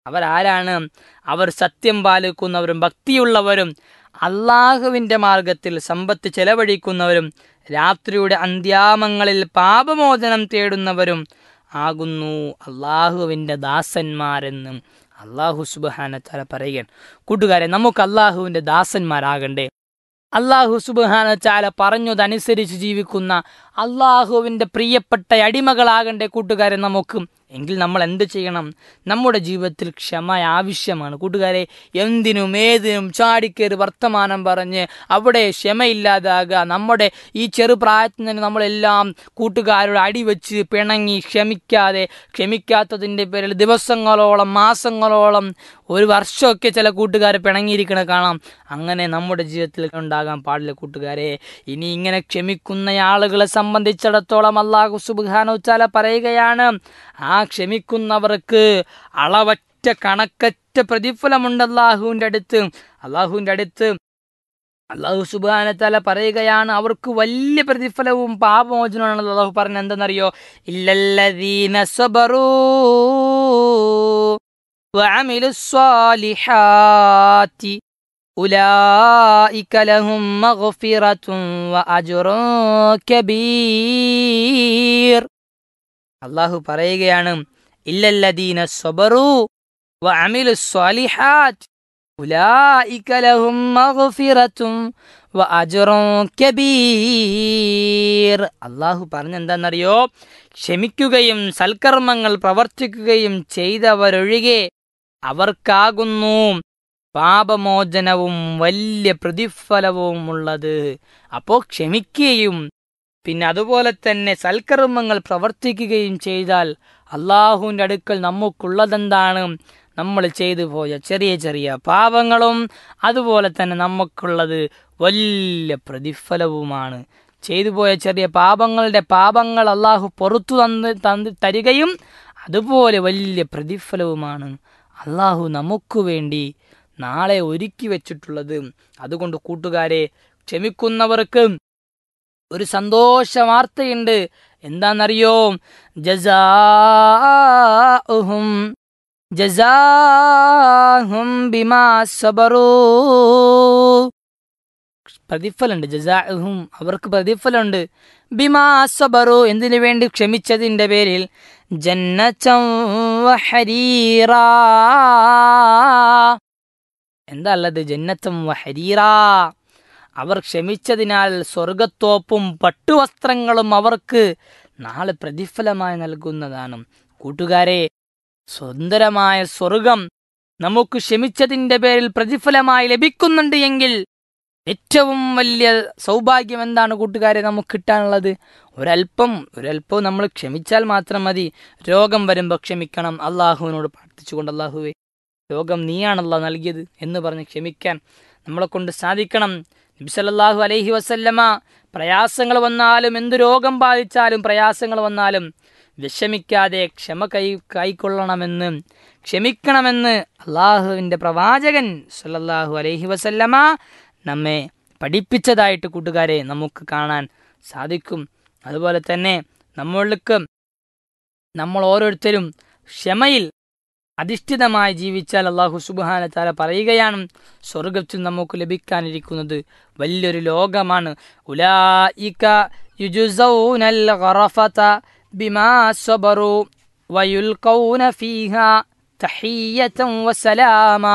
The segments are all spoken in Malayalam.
അവരാരാണ് അവർ സത്യം പാലിക്കുന്നവരും ഭക്തിയുള്ളവരും അള്ളാഹുവിൻ്റെ മാർഗത്തിൽ സമ്പത്ത് ചെലവഴിക്കുന്നവരും രാത്രിയുടെ അന്ത്യാമങ്ങളിൽ പാപമോചനം തേടുന്നവരും ആകുന്നു അള്ളാഹുവിൻ്റെ ദാസന്മാരെന്നും അള്ളാഹു സുബാനത്തല പറയുകയാണ് കൂട്ടുകാരെ നമുക്ക് അള്ളാഹുവിൻ്റെ ദാസന്മാരാകണ്ടേ അള്ളാഹു സുബാന ചാല പറഞ്ഞതനുസരിച്ച് ജീവിക്കുന്ന അള്ളാഹുവിൻ്റെ പ്രിയപ്പെട്ട അടിമകളാകണ്ടേ കൂട്ടുകാരെ നമുക്ക് എങ്കിൽ നമ്മൾ എന്ത് ചെയ്യണം നമ്മുടെ ജീവിതത്തിൽ ക്ഷമ ആവശ്യമാണ് കൂട്ടുകാരെ എന്തിനും ഏതിനും ചാടിക്കേറി വർത്തമാനം പറഞ്ഞ് അവിടെ ക്ഷമയില്ലാതാകുക നമ്മുടെ ഈ ചെറുപ്രായത്തിൽ തന്നെ നമ്മളെല്ലാം കൂട്ടുകാരോട് അടിവെച്ച് പിണങ്ങി ക്ഷമിക്കാതെ ക്ഷമിക്കാത്തതിൻ്റെ പേരിൽ ദിവസങ്ങളോളം മാസങ്ങളോളം ഒരു വർഷമൊക്കെ ചില കൂട്ടുകാർ പിണങ്ങിയിരിക്കണ കാണാം അങ്ങനെ നമ്മുടെ ജീവിതത്തിൽ ഉണ്ടാകാൻ പാടില്ല കൂട്ടുകാരെ ഇനി ഇങ്ങനെ ക്ഷമിക്കുന്ന ആളുകളെ സംബന്ധിച്ചിടത്തോളം അള്ളാഹു സുബാനോച്ചാല പറയുകയാണ് ആ ക്ഷമിക്കുന്നവർക്ക് അളവറ്റ കണക്കറ്റ പ്രതിഫലമുണ്ട് അള്ളാഹുവിൻ്റെ അടുത്ത് അള്ളാഹുവിൻ്റെ അടുത്ത് അള്ളാഹു സുബാനത്തല പറയുകയാണ് അവർക്ക് വലിയ പ്രതിഫലവും പാപമോചനമാണ് അള്ളാഹു പറഞ്ഞ എന്തെന്നറിയോ ഇല്ലല്ലദീന സബറൂ وعملوا الصالحات أولئك لهم مغفرة وأجر كبير അള്ളാഹു പറയുകയാണ് ഇല്ലല്ലദീന സബറു വഅമിലു സ്വാലിഹാത്ത് ഉലായിക ലഹും മഗ്ഫിറത്തും വഅജ്റുൻ കബീർ അള്ളാഹു പറഞ്ഞെന്താണെന്നറിയോ ക്ഷമിക്കുകയും സൽക്കർമ്മങ്ങൾ പ്രവർത്തിക്കുകയും ചെയ്തവരൊഴികെ അവർക്കാകുന്നു പാപമോചനവും വലിയ പ്രതിഫലവും ഉള്ളത് അപ്പോൾ ക്ഷമിക്കുകയും പിന്നെ അതുപോലെ തന്നെ സൽക്കർമ്മങ്ങൾ പ്രവർത്തിക്കുകയും ചെയ്താൽ അള്ളാഹുവിൻ്റെ അടുക്കൽ നമുക്കുള്ളതെന്താണ് നമ്മൾ ചെയ്തു പോയ ചെറിയ ചെറിയ പാപങ്ങളും അതുപോലെ തന്നെ നമുക്കുള്ളത് വലിയ പ്രതിഫലവുമാണ് ചെയ്തു പോയ ചെറിയ പാപങ്ങളുടെ പാപങ്ങൾ അള്ളാഹു പുറത്തു തന്ന് തന്ന് തരികയും അതുപോലെ വലിയ പ്രതിഫലവുമാണ് അള്ളാഹു നമുക്ക് വേണ്ടി നാളെ ഒരുക്കി വെച്ചിട്ടുള്ളത് അതുകൊണ്ട് കൂട്ടുകാരെ ക്ഷമിക്കുന്നവർക്ക് ഒരു സന്തോഷ വാർത്തയുണ്ട് എന്താണെന്നറിയോ ജസാഹും ജസാഹും ബിമാ സബറൂ പ്രതിഫലമുണ്ട് ജസാഹും അവർക്ക് പ്രതിഫലമുണ്ട് ബിമാ സബറു എന്തിനു വേണ്ടി ക്ഷമിച്ചതിൻ്റെ പേരിൽ ജന്നച്ചം വഹരീറാ എന്താ ഉള്ളത് ജന്നത്തും വഹരീറാ അവർ ക്ഷമിച്ചതിനാൽ സ്വർഗത്തോപ്പും പട്ടുവസ്ത്രങ്ങളും അവർക്ക് നാളെ പ്രതിഫലമായി നൽകുന്നതാണ് കൂട്ടുകാരെ സുന്ദരമായ സ്വർഗം നമുക്ക് ക്ഷമിച്ചതിൻ്റെ പേരിൽ പ്രതിഫലമായി ലഭിക്കുന്നുണ്ട് എങ്കിൽ ഏറ്റവും വലിയ സൗഭാഗ്യം എന്താണ് കൂട്ടുകാരെ നമുക്ക് കിട്ടാനുള്ളത് ഒരല്പം ഒരല്പം നമ്മൾ ക്ഷമിച്ചാൽ മാത്രം മതി രോഗം വരുമ്പോൾ ക്ഷമിക്കണം അള്ളാഹുവിനോട് പ്രാർത്ഥിച്ചുകൊണ്ട് അള്ളാഹുവെ രോഗം നീയാണല്ലോ നൽകിയത് എന്ന് പറഞ്ഞ് ക്ഷമിക്കാൻ നമ്മളെ കൊണ്ട് സാധിക്കണം നബിസല്ലാഹു അലൈഹി വസല്ലമ പ്രയാസങ്ങൾ വന്നാലും എന്ത് രോഗം ബാധിച്ചാലും പ്രയാസങ്ങൾ വന്നാലും വിഷമിക്കാതെ ക്ഷമ കൈ കൈക്കൊള്ളണമെന്ന് ക്ഷമിക്കണമെന്ന് അള്ളാഹുവിൻ്റെ പ്രവാചകൻ സല്ലല്ലാഹു അലൈഹി വസല്ലമ നമ്മെ പഠിപ്പിച്ചതായിട്ട് കൂട്ടുകാരെ നമുക്ക് കാണാൻ സാധിക്കും അതുപോലെ തന്നെ നമ്മൾക്ക് നമ്മൾ ഓരോരുത്തരും ക്ഷമയിൽ അധിഷ്ഠിതമായി ജീവിച്ചാൽ അള്ളാഹു സുബാന താല പറയുകയാണ് സ്വർഗത്തിൽ നമുക്ക് ലഭിക്കാനിരിക്കുന്നത് വലിയൊരു ലോകമാണ് ഉലായിക യുജുസൗനൽ ഗറഫത ബിമാ സബറു വയുൽഖൗന ഫീഹ തഹിയ്യതൻ വസലാമ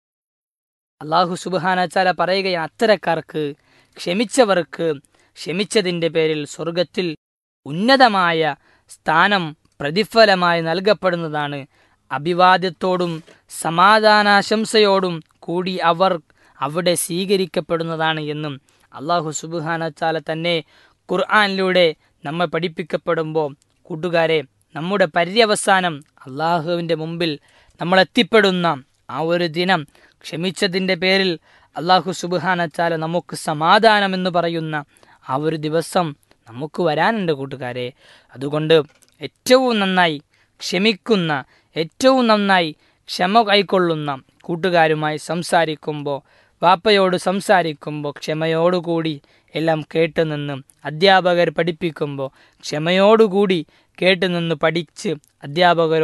അള്ളാഹു സുബാന താല പറയുകയാണ് അത്തരക്കാർക്ക് ക്ഷമിച്ചവർക്ക് ക്ഷമിച്ചതിൻ്റെ പേരിൽ സ്വർഗത്തിൽ ഉന്നതമായ സ്ഥാനം പ്രതിഫലമായി നൽകപ്പെടുന്നതാണ് അഭിവാദ്യത്തോടും സമാധാനാശംസയോടും കൂടി അവർ അവിടെ സ്വീകരിക്കപ്പെടുന്നതാണ് എന്നും അള്ളാഹു സുബുഹാനച്ചാല തന്നെ ഖുർആാനിലൂടെ നമ്മെ പഠിപ്പിക്കപ്പെടുമ്പോൾ കൂട്ടുകാരെ നമ്മുടെ പര്യവസാനം അള്ളാഹുവിൻ്റെ മുമ്പിൽ നമ്മൾ എത്തിപ്പെടുന്ന ആ ഒരു ദിനം ക്ഷമിച്ചതിൻ്റെ പേരിൽ അള്ളാഹു സുബുഹാനച്ചാല നമുക്ക് സമാധാനമെന്ന് പറയുന്ന ആ ഒരു ദിവസം നമുക്ക് വരാനുണ്ട് കൂട്ടുകാരെ അതുകൊണ്ട് ഏറ്റവും നന്നായി ക്ഷമിക്കുന്ന ഏറ്റവും നന്നായി ക്ഷമ കൈക്കൊള്ളുന്ന കൂട്ടുകാരുമായി സംസാരിക്കുമ്പോൾ വാപ്പയോട് സംസാരിക്കുമ്പോൾ ക്ഷമയോടുകൂടി എല്ലാം കേട്ടുനിന്ന് അധ്യാപകർ പഠിപ്പിക്കുമ്പോൾ ക്ഷമയോടുകൂടി കേട്ടുനിന്ന് പഠിച്ച് അധ്യാപകർ